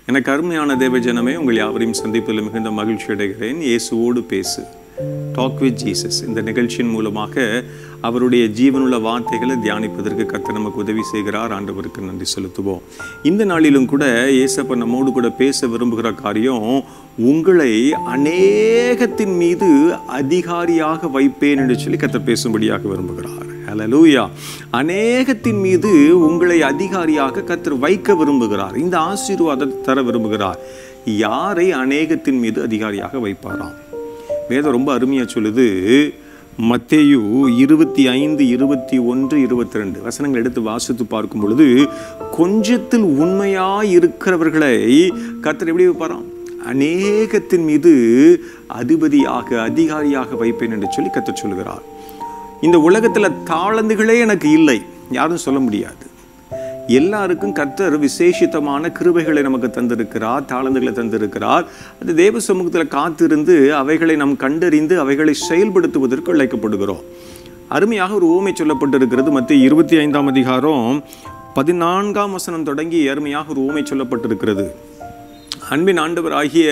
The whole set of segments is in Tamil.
எனக்கு அருமையான தேவ ஜனமே உங்கள் யாவரையும் சந்திப்பதில் மிகுந்த மகிழ்ச்சி அடைகிறேன் இயேசுவோடு பேசு டாக் வித் ஜீசஸ் இந்த நிகழ்ச்சியின் மூலமாக அவருடைய ஜீவனுள்ள வார்த்தைகளை தியானிப்பதற்கு கர்த்தர் நமக்கு உதவி செய்கிறார் ஆண்டவருக்கு நன்றி செலுத்துவோம் இந்த நாளிலும் கூட இயேசப்ப நம்மோடு கூட பேச விரும்புகிற காரியம் உங்களை அநேகத்தின் மீது அதிகாரியாக வைப்பேன் என்று சொல்லி கர்த்தர் பேசும்படியாக விரும்புகிறார் ஹalleluya அநேகத்தின் மீது உங்களை அதிகாரியாக கர்த்தர் வைக்க விரும்புகிறார் இந்த ஆசீர்வாதத்தை தர விரும்புகிறார் யாரை அநேகத்தின் மீது அதிகாரியாக வைப்பாராம் வேதம் ரொம்ப அருமையா சொல்லுது மத்தேயு இருபத்தி ஐந்து இருபத்தி ஒன்று இருபத்தி ரெண்டு வசனங்கள் எடுத்து வாசித்து பார்க்கும் பொழுது கொஞ்சத்தில் உண்மையாய் இருக்கிறவர்களை கர்த்தர் எப்படி வைப்பாராம் அநேகத்தின் மீது அதிபதியாக அதிகாரியாக வைப்பேன் என்று சொல்லி கர்த்தர் சொல்கிறார் இந்த உலகத்தில் தாளந்துகளே எனக்கு இல்லை யாரும் சொல்ல முடியாது எல்லாருக்கும் கர்த்தர் விசேஷித்தமான கிருபைகளை நமக்கு தந்திருக்கிறார் தாளந்துகளை தந்திருக்கிறார் அது தேவ சமூகத்தில் காத்திருந்து அவைகளை நாம் கண்டறிந்து அவைகளை செயல்படுத்துவதற்கு அழைக்கப்படுகிறோம் அருமையாக ஒரு ஊமை சொல்லப்பட்டிருக்கிறது மத்திய இருபத்தி ஐந்தாம் அதிகாரம் பதினான்காம் வசனம் தொடங்கி அருமையாக ஒரு ஊமை சொல்லப்பட்டிருக்கிறது அன்பின் ஆண்டவர் ஆகிய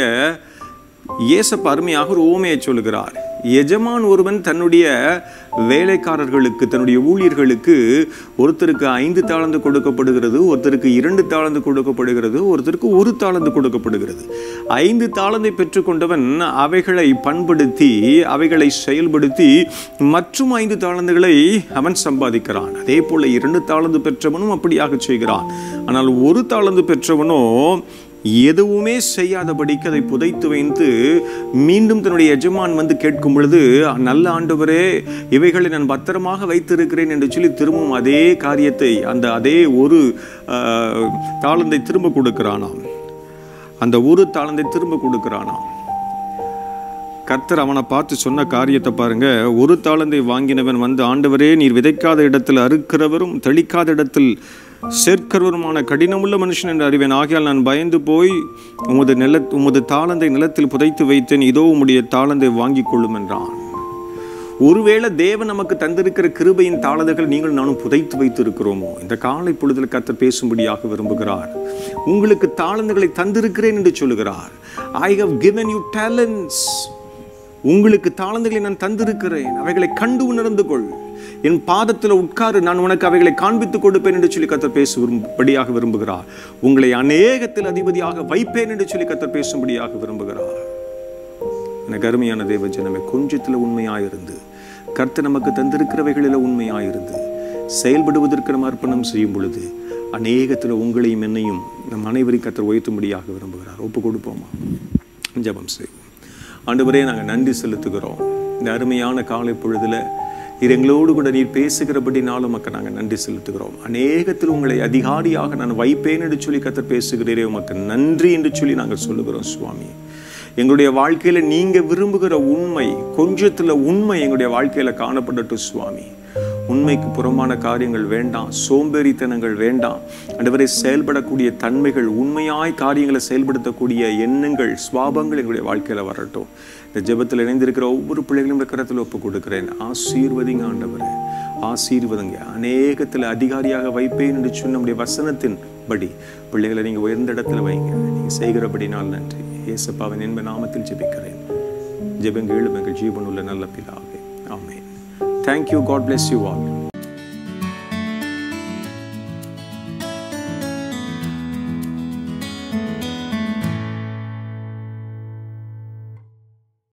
இயேசப்ப அருமையாக ஒரு ஊமையை சொல்லுகிறார் எஜமான் ஒருவன் தன்னுடைய வேலைக்காரர்களுக்கு தன்னுடைய ஊழியர்களுக்கு ஒருத்தருக்கு ஐந்து தாளந்து கொடுக்கப்படுகிறது ஒருத்தருக்கு இரண்டு தாளந்து கொடுக்கப்படுகிறது ஒருத்தருக்கு ஒரு தாளந்து கொடுக்கப்படுகிறது ஐந்து தாளந்தை பெற்றுக்கொண்டவன் அவைகளை பண்படுத்தி அவைகளை செயல்படுத்தி மற்றும் ஐந்து தாளந்துகளை அவன் சம்பாதிக்கிறான் அதே போல இரண்டு தாளந்து பெற்றவனும் அப்படியாக செய்கிறான் ஆனால் ஒரு தாளந்து பெற்றவனோ எதுவுமே செய்யாதபடிக்கு அதை புதைத்து வைத்து மீண்டும் தன்னுடைய எஜமான் வந்து கேட்கும் பொழுது நல்ல ஆண்டவரே இவைகளை நான் பத்திரமாக வைத்திருக்கிறேன் என்று சொல்லி திரும்பவும் அதே காரியத்தை அந்த அதே ஒரு ஆஹ், தாளந்தை திரும்ப கொடுக்கிறானாம் அந்த ஒரு தாளந்தை திரும்ப கொடுக்கிறானாம் கர்த்தர் அவனை பார்த்து சொன்ன காரியத்தை பாருங்க ஒரு தாளந்தை வாங்கினவன் வந்து ஆண்டவரே நீர் விதைக்காத இடத்தில் அறுக்கிறவரும் தெளிக்காத இடத்தில் சேர்க்கிறவருமான கடினமுள்ள மனுஷன் என்று அறிவேன் ஆகையால் நான் பயந்து போய் உமது நில உமது தாளந்தை நிலத்தில் புதைத்து வைத்தேன் இதோ உம்முடைய தாளந்தை வாங்கிக் கொள்ளும் என்றான் ஒருவேளை தேவன் நமக்கு தந்திருக்கிற கிருபையின் தாளதுகள் நீங்கள் நானும் புதைத்து வைத்திருக்கிறோமோ இந்த காலை பொழுதில் கர்த்தர் பேசும்படியாக விரும்புகிறார் உங்களுக்கு தாளந்துகளை தந்திருக்கிறேன் என்று சொல்லுகிறார் I have given you talents உங்களுக்கு தாளந்துகளை நான் தந்திருக்கிறேன் அவைகளை கண்டு உணர்ந்து கொள் என் பாதத்தில் உட்காரு நான் உனக்கு அவைகளை காண்பித்துக் கொடுப்பேன் என்று சொல்லி கத்தர் பேச விரும்படியாக விரும்புகிறார் உங்களை அநேகத்தில் அதிபதியாக வைப்பேன் என்று சொல்லி கத்தர் பேசும்படியாக விரும்புகிறார் எனக்கு அருமையான தேவ ஜனமே கொஞ்சத்தில் உண்மையாயிருந்து கர்த்தர் நமக்கு தந்திருக்கிறவைகளில் உண்மையாயிருந்து செயல்படுவதற்கு நம்ம அர்ப்பணம் செய்யும் பொழுது அநேகத்தில் உங்களையும் என்னையும் நம் அனைவரையும் கர்த்தர் உயர்த்தும்படியாக விரும்புகிறார் ஒப்பு கொடுப்போமா ஜெபம் செய்வோம் ஆண்டவரே நாங்கள் நன்றி செலுத்துகிறோம் இந்த அருமையான காலை பொழுதுல நீர் எங்களோடு கூட நீர் பேசுகிறபடினாலும் உமக்கு நாங்கள் நன்றி செலுத்துகிறோம் அநேகத்தில் உங்களை அதிகாரியாக நான் வைப்பேன் என்று சொல்லி கத்தர் பேசுகிறீரே உமக்கு நன்றி என்று சொல்லி நாங்கள் சொல்லுகிறோம் சுவாமி எங்களுடைய வாழ்க்கையில நீங்க விரும்புகிற உண்மை கொஞ்சத்துல உண்மை எங்களுடைய வாழ்க்கையில காணப்படட்டும் சுவாமி உண்மைக்கு புறமான காரியங்கள் வேண்டாம் சோம்பேறித்தனங்கள் வேண்டாம் ஆண்டவரே செயல்படக்கூடிய தன்மைகள் உண்மையாய் காரியங்களை செயல்படுத்தக்கூடிய எண்ணங்கள் சுவாபங்கள் எங்களுடைய வாழ்க்கையில வரட்டும் இந்த ஜெபத்தில் இணைந்திருக்கிற ஒவ்வொரு பிள்ளைகளும் கரத்தில் ஒப்பு கொடுக்கிறேன் ஆசீர்வதிங்க ஆண்டவரே ஆசீர்வதிங்க அநேகத்தில் அதிகாரியாக வைப்பேன் என்று சொன்ன நம்முடைய வசனத்தின் படி பிள்ளைகளை நீங்க உயர்ந்த இடத்துல வைங்க நீங்க செய்கிறபடினால் நன்றி இயேசப்பாவின் என்ப நாமத்தில் ஜெபிக்கிறேன் ஜெபங்கள் எங்கள் ஜீவனுள்ள நல்ல பிதாவே ஆமென் thank you God bless you all